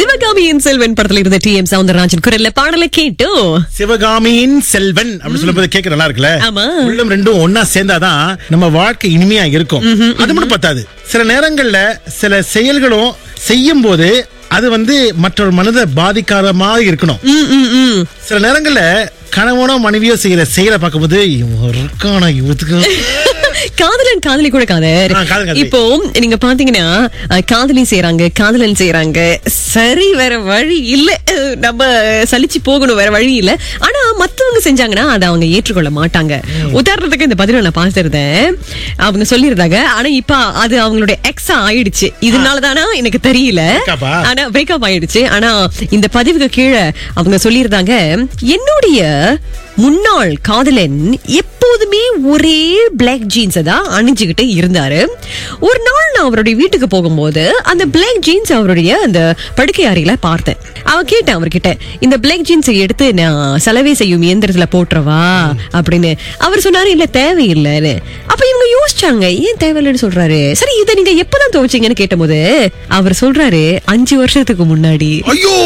சிவகாமியின் செல்வன் படத்துல இருந்த டி எம் சவுந்தரராஜன் குரல்ல பாடலை கேட்டோம் சிவகாமியின் செல்வன் அப்படின்னு சொல்லும்போது கேட்க நல்லா இருக்குல்ல ஆமா. உள்ளம் ரெண்டும் ஒன்னா சேர்ந்தாதான் நம்ம வாழ்க்கை இனிமையா இருக்கும் அது மட்டும் பத்தாது சில நேரங்கள்ல சில செயல்களும் செய்யும் போது அது வந்து மற்றொரு மனதை பாதிக்காத மாதிரி இருக்கணும் ம், ம், ம். சில நேரங்கள்ல கணவனோ மனைவியோ செய்யற செயலை பார்க்கும்போது இவன் இருக்கானா இவத்துக்கு காதலன் காதலி கூட காதர் ஆ, காதலன் காதலி. இப்போ நீங்க பாத்தீங்கன்னா அஹ், காதலி செய்யறாங்க காதலன் செய்யறாங்க சரி வேற வழி இல்ல அஹ், நம்ம சலிச்சு போகணும் வேற வழி இல்ல ஆனா மத்தவங்க செஞ்சாங்கன்னா அதை அவங்க ஏற்றுக்கொள்ள மாட்டாங்க உதாரணத்துக்கு இந்த பதில நான் பார்த்திருந்தேன் அவங்க சொல்லியிருந்தாங்க ஆனா இப்ப அது அவங்களுடைய எக்ஸா ஆயிடுச்சு இதனாலதானா எனக்கு தெரியல Breakup ஆ? ஆனா பிரேக்கப் ஆயிடுச்சு ஆனா இந்த பதிவுக்கு கீழே அவங்க சொல்லியிருந்தாங்க என்னுடைய முன்னாள் காதலன் எப்போதுமே ஒரே பிளாக் ஜீன்ஸை தான் அணிஞ்சுக்கிட்டு இருந்தாரு ஒரு நாள் நான் அவருடைய வீட்டுக்கு போகும்போது அந்த பிளாக் ஜீன்ஸ் அவருடைய அந்த படுக்கை அறையில பார்த்தேன் அவன் கேட்டேன் அவர்கிட்ட இந்த பிளாக் ஜீன்ஸை எடுத்து நான் சலவை செய்யும் இயந்திரத்துல போட்டுறவா அப்படின்னு அவர் சொன்னாரு இல்ல தேவையில்லைன்னு அப்ப இவங்க யோசிச்சாங்க ஏன் தேவையில்லைன்னு சொல்றாரு சரி இதை நீங்க எப்பதான் துவைச்சீங்கன்னு கேட்டபோது அவர் சொல்றாரு அஞ்சு வருஷத்துக்கு முன்னாடி ஐயோ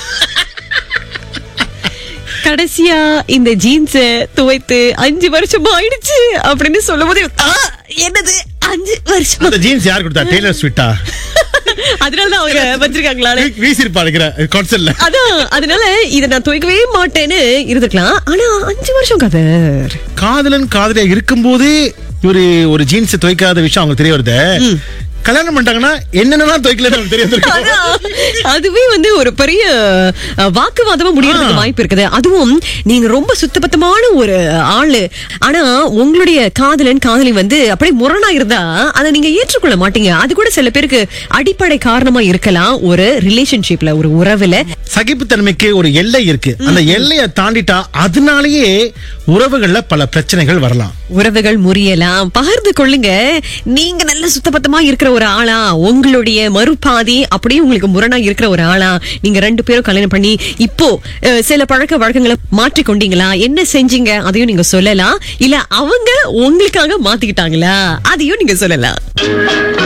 கடைசியா இந்த ஜீன்ஸ துவைத்து அஞ்சு வருஷம் ஆயிடுச்சு அப்படின்னு சொல்லும்போது ஆ, என்னது அஞ்சு வருஷம் அந்த ஜீன்ஸ் யார் கொடுத்தா டெய்லர் ஸ்வீட்டா அதனாலதான் அவங்க வச்சிருக்காங்களா வீசிருப்பாருக்கிற கான்சர்ட்ல அதான் அதனால இத நான் துவைக்கவே மாட்டேன்னு இருந்துக்கலாம் ஆனா அஞ்சு வருஷம் கதர் காதலன் காதலியா இருக்கும்போது இவரு ஒரு ஜீன்ஸ் துவைக்காத விஷயம் அவங்களுக்கு தெரிய வருது கல்யாணம் பண்ணிட்டாங்கன்னா என்னென்னலாம் துவைக்கலன்னு அவங்களுக்கு தெரிய வந்திருக்கும் அதான். அதுவே வந்து ஒரு பெரிய அஹ், வாக்குவாதமா முடியறதுக்கு ஆ. வாய்ப்பு இருக்குது அதுவும் நீங்க ரொம்ப சுத்தபத்தமான ஒரு ஆளு ஆனா உங்களுடைய காதலன் காதலி வந்து அப்படியே முரணா இருந்தா அதை நீங்க ஏற்றுக்கொள்ள மாட்டீங்க அது கூட சில பேருக்கு அடிப்படை காரணமா இருக்கலாம் ஒரு ரிலேஷன்ஷிப்ல ஒரு உறவுல சகிப்புத்தன்மைக்கு ஒரு எல்லை இருக்கு அந்த எல்லையை தாண்டிட்டா அதனாலேயே உறவுகள்ல பல பிரச்சனைகள் வரலாம் உறவுகள் முறியலாம் பகிர்ந்து கொள்ளுங்க நீங்க நல்ல சுத்தபத்தமா இருக்கிற ஒரு ஆளா உங்களுடைய மறுபாதி அப்படியே உங்களுக்கு முரணா இருக்கிற ஒரு ஆளா நீங்க ரெண்டு பேரும் கல்யாணம் பண்ணி இப்போ அஹ், சில பழக்க வழக்கங்களை மாற்றி கொண்டீங்களா என்ன செஞ்சீங்க அதையும் நீங்க சொல்லலாம் இல்ல அவங்க உங்களுக்காக மாத்திக்கிட்டாங்களா அதையும் நீங்க சொல்லலாம்